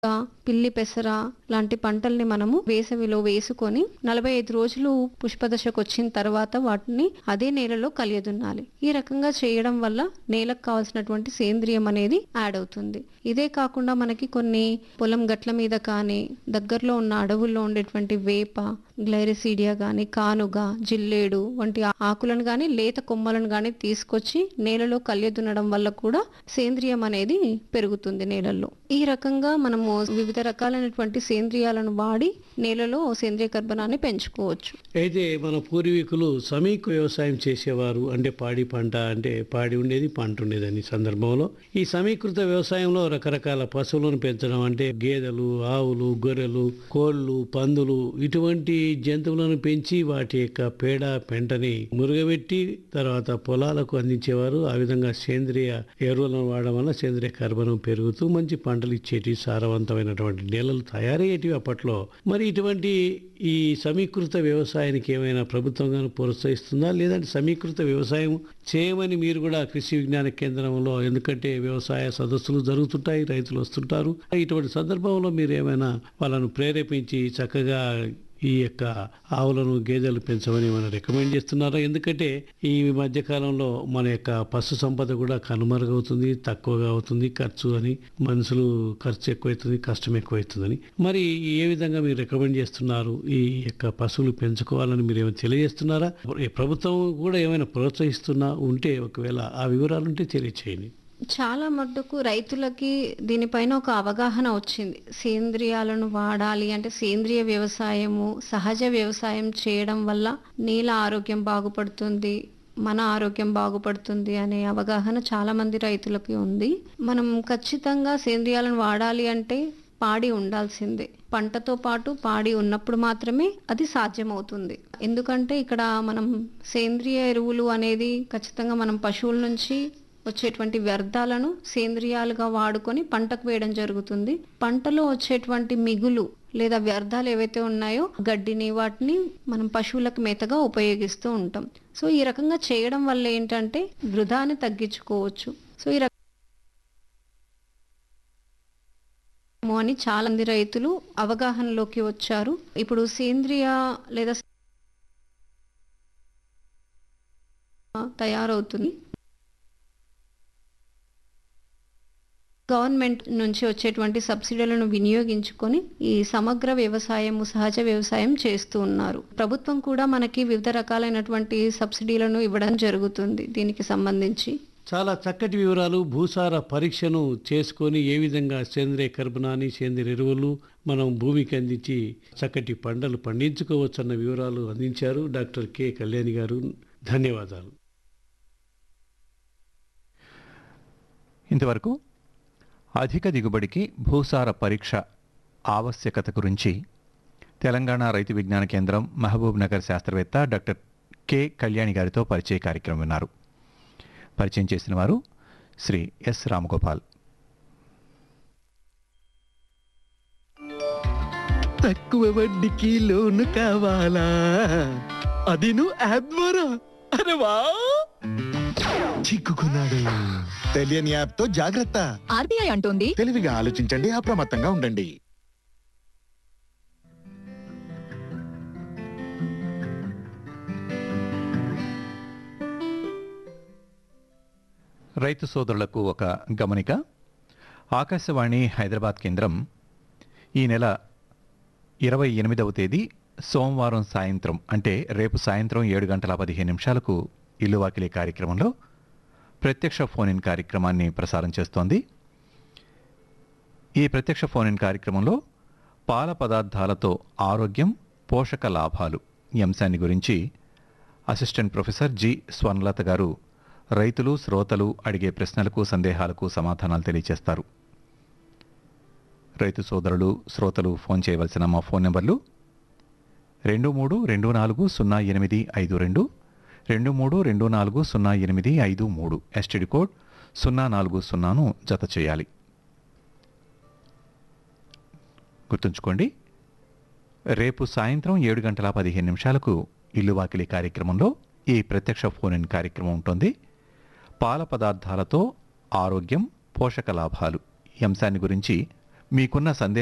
పిల్లి పెసర లాంటి పంటల్ని మనము వేసవిలో వేసుకొని నలభై ఐదు రోజులు పుష్పదశకు వచ్చిన తర్వాత వాటిని అదే నేలలో కలియదున్నాలి ఈ రకంగా చేయడం వల్ల నేలకు కావాల్సినటువంటి సేంద్రియం అనేది యాడ్ అవుతుంది ఇదే కాకుండా మనకి కొన్ని పొలం గట్ల మీద కానీ దగ్గరలో ఉన్న అడవుల్లో ఉండేటువంటి వేప గ్లైరిసీడియా కానీ కానుగ జిల్లేడు వంటి ఆకులను కానీ లేత కొమ్మలను కానీ తీసుకొచ్చి నేలలో కలియదున్నడం వల్ల కూడా సేంద్రియం అనేది పెరుగుతుంది నేలల్లో ఈ రకంగా మనము వివిధ రకాలైనటువంటి సేంద్రియాలను వాడి నేలలో సేంద్రియ కర్బనాన్ని పెంచుకోవచ్చు అయితే మన పూర్వీకులు సమీక వ్యవసాయం చేసేవారు అంటే పాడి పంట అంటే పాడి ఉండేది పంట ఉండేదని సందర్భంలో ఈ సమీకృత వ్యవసాయంలో రకరకాల పశువులను పెంచడం అంటే గేదెలు ఆవులు గొర్రెలు కోళ్ళు పందులు ఇటువంటి జంతువులను పెంచి వాటి యొక్క పేడ పెంటని మురుగబెట్టి తర్వాత పొలాలకు అందించేవారు ఆ విధంగా సేంద్రియ ఎరువులను వాడడం వల్ల సేంద్రియ కర్బనం పెరుగుతూ మంచి పంటలు ఇచ్చేటి సారవంతమైనటువంటి నేలలు తయారయ్యేటివి అప్పట్లో మరి ఇటువంటి ఈ సమీకృత వ్యవసాయానికి ఏమైనా ప్రభుత్వం గాను ప్రోత్సహిస్తుందా లేదంటే సమీకృత వ్యవసాయం చేయమని మీరు కూడా కృషి విజ్ఞాన కేంద్రంలో ఎందుకంటే వ్యవసాయ సదస్సులు జరుగుతుంటాయి రైతులు వస్తుంటారు ఇటువంటి సందర్భంలో మీరు ఏమైనా వాళ్ళను ప్రేరేపించి చక్కగా ఈ యొక్క ఆవులను గేదెలు పెంచమని మనం రికమెండ్ చేస్తున్నారా ఎందుకంటే ఈ మధ్య కాలంలో మన యొక్క పశు సంపద కూడా కనుమరుగవుతుంది తక్కువగా అవుతుంది ఖర్చు అని మనుషులు ఖర్చు ఎక్కువైతుంది కష్టం ఎక్కువైతుందని మరి ఏ విధంగా మీరు రికమెండ్ చేస్తున్నారు ఈ యొక్క పశువులు పెంచుకోవాలని మీరు ఏమైనా తెలియజేస్తున్నారా ఈ ప్రభుత్వం కూడా ఏమైనా ప్రోత్సహిస్తున్నా ఉంటే ఒకవేళ ఆ వివరాలు ఉంటే తెలియచేయండి చాలా మట్టుకు రైతులకి దీనిపైన ఒక అవగాహన వచ్చింది సేంద్రియాలను వాడాలి అంటే సేంద్రియ వ్యవసాయము సహజ వ్యవసాయం చేయడం వల్ల నేల ఆరోగ్యం బాగుపడుతుంది మన ఆరోగ్యం బాగుపడుతుంది అనే అవగాహన చాలా మంది రైతులకి ఉంది మనం ఖచ్చితంగా సేంద్రియాలను వాడాలి అంటే పాడి ఉండాల్సిందే పంటతో పాటు పాడి ఉన్నప్పుడు మాత్రమే అది సాధ్యమవుతుంది ఎందుకంటే ఇక్కడ మనం సేంద్రియ ఎరువులు అనేది ఖచ్చితంగా మనం పశువుల నుంచి వచ్చేటువంటి వ్యర్థాలను సేంద్రియాలుగా వాడుకొని పంటకు వేయడం జరుగుతుంది పంటలో వచ్చేటువంటి మిగులు లేదా వ్యర్థాలు ఏవైతే ఉన్నాయో గడ్డిని వాటిని మనం పశువులకు మేతగా ఉపయోగిస్తూ ఉంటాం సో ఈ రకంగా చేయడం వల్ల ఏంటంటే వృధాని తగ్గించుకోవచ్చు సో ఈ రకంగా అని చాలా మంది రైతులు అవగాహనలోకి వచ్చారు ఇప్పుడు సేంద్రియ లేదా తయారవుతుంది గవర్నమెంట్ నుంచి వచ్చేటువంటి సబ్సిడీలను వినియోగించుకొని ఈ సమగ్ర వ్యవసాయము సహజ వ్యవసాయం చేస్తూ ఉన్నారు ప్రభుత్వం కూడా మనకి వివిధ రకాలైనటువంటి సబ్సిడీలను ఇవ్వడం జరుగుతుంది దీనికి సంబంధించి చాలా చక్కటి వివరాలు భూసార పరీక్షను చేసుకొని ఏ విధంగా సేంద్రియ కర్బనాన్ని సేంద్రియ ఎరువులు మనం భూమికి అందించి చక్కటి పంటలు పండించుకోవచ్చన్న వివరాలు అందించారు డాక్టర్ కె కళ్యాణి గారు ధన్యవాదాలు ఇంతవరకు అధిక దిగుబడికి భూసార పరీక్ష ఆవశ్యకత గురించి తెలంగాణ రైతు విజ్ఞాన కేంద్రం మహబూబ్ నగర్ శాస్త్రవేత్త డాక్టర్ కె కళ్యాణి గారితో పరిచయ కార్యక్రమం విన్నారు పరిచయం చేసిన వారు శ్రీ ఎస్ రామగోపాల్ తక్కువ వడ్డీకి లోను కావాలా అది నువ్వు యాప్ ద్వారా అరే వా చిక్కుకున్నాడు తెలియని యాప్ తో జాగ్రత్త ఆర్బీఐ అంటోంది తెలివిగా ఆలోచించండి అప్రమత్తంగా ఉండండి రైతు సోదరులకు ఒక గమనిక ఆకాశవాణి హైదరాబాద్ కేంద్రం ఈ నెల ఇరవై ఎనిమిదవ తేదీ సోమవారం సాయంత్రం అంటే రేపు సాయంత్రం ఏడు గంటల పదిహేను నిమిషాలకు ఇల్లువాకిలి కార్యక్రమంలో ప్రత్యక్ష ఫోన్ ఇన్ కార్యక్రమాన్ని ప్రసారం చేస్తోంది ఈ ప్రత్యక్ష ఫోన్ ఇన్ కార్యక్రమంలో పాల పదార్థాలతో ఆరోగ్యం పోషక లాభాలు ఈ అంశాన్ని గురించి అసిస్టెంట్ ప్రొఫెసర్ జి స్వర్ణలత గారు రైతులు శ్రోతలు అడిగే ప్రశ్నలకు సందేహాలకు సమాధానాలు తెలియజేస్తారు రైతు సోదరులు శ్రోతలు ఫోన్ చేయవలసిన మా ఫోన్ నెంబర్లు రెండు మూడు రెండు నాలుగు సున్నా ఎనిమిది ఐదు రెండు రెండు మూడు రెండు నాలుగు సున్నా ఎనిమిది ఐదు మూడు ఎస్టీడీ కోడ్ సున్నా నాలుగు సున్నాను జత చేయాలి గుర్తుంచుకోండి రేపు సాయంత్రం ఏడు గంటల పదిహేను నిమిషాలకు ఇల్లు వాకిలి కార్యక్రమంలో ఈ ప్రత్యక్ష ఫోన్ ఇన్ కార్యక్రమం ఉంటుంది పాల పదార్థాలతో ఆరోగ్యం పోషక లాభాలు ఈ అంశాన్ని గురించి మీకున్న సందేహం